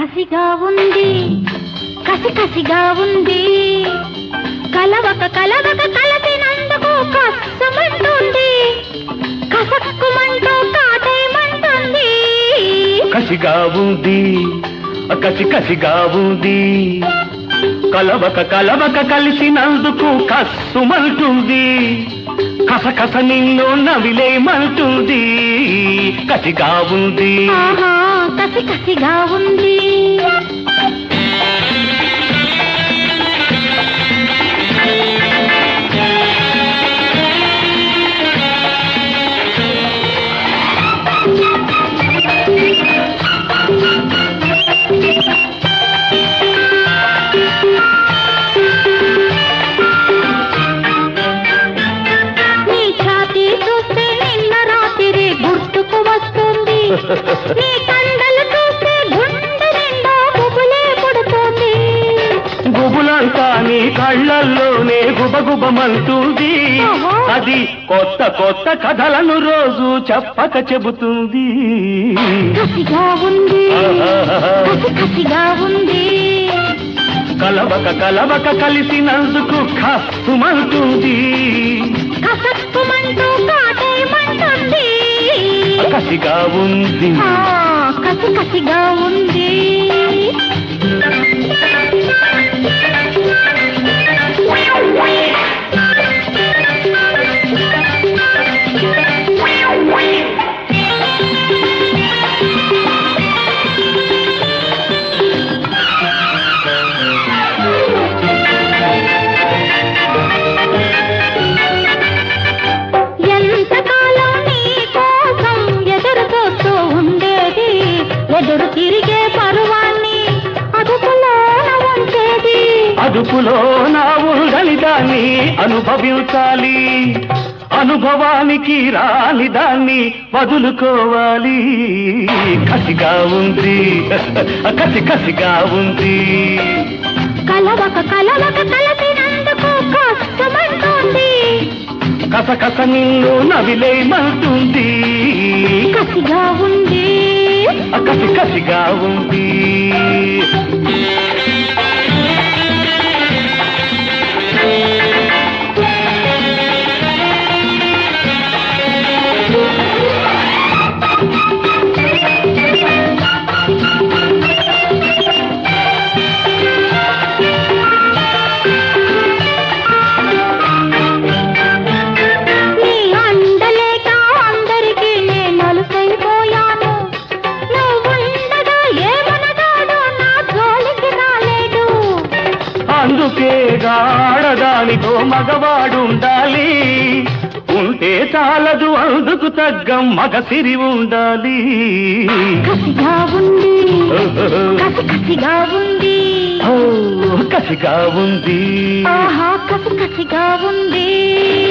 కసిగా ఉంది కసి కసిగా ఉంది కలవక కలవక కలసినందుకు కష్టమంటుంది కసక్కుమంటూ కాటేయమంటుంది కసిగా ఉంది కసి కసిగా ఉంది కలవక కలవక కలిసినందుకు కస్సుమంటుంది కసకస నిన్ను నవిలేమంటుంది కసిగా ఉంది ఆహా కసి కసిగా ఉంది నీ ఛాతీ చూస్తే నిన్న రాత్రి గుర్తుకు వస్తుంది నీ కండలు చూస్తే గుండె నిండా బుబులే పుడుతుంది గుబులంతా నీ కళ్ళల్లోనే గుబగుబమంటుంది ఓహో. అది కొత్త కొత్త కథలను రోజు చెప్పక చెబుతుంది కసిగా ఉంది కసి కసిగా ఉంది కలవక కలవక కలిసినందుకు కస్తుమంటుంది కసక్కుమంటూ కాటేయమంటుంది కసిగా ఉంది ఆ, కసి కసిగా ఉంది ఎంతకాలం నీ కోసం ఎదురు చూస్తూ ఉండేది ఎదురు తిరిగే పరువాన్ని అదుపులోన ఉంచేది అదుపులో నా ఉండని దాన్ని అనుభవించాలి అనుభవానికి రాని దాన్ని వదులుకోవాలి కసిగా ఉంది కసి కసిగా ఉంది కలవక కలవక కలపినందుకు కష్టమంటుంది కసకస నిన్ను నవిలేమంటుంది కసిగా ఉంది కసి కసిగా ఉంది నీ అండలేక అందరికీ నేను అలుసైపోయాను నువ్వుండగా ఏమనగాడో నా జోలికి రాలేడు అందుకే ఆడదానితో మగవాడుండాలి ఉంటే చాలదు అందుకు తగ్గ మగసిరి ఉండాలి కసిగా ఉంది కసి కసిగా ఉంది ఓ, కసిగా ఉంది ఆహా కసి కసిగా ఉంది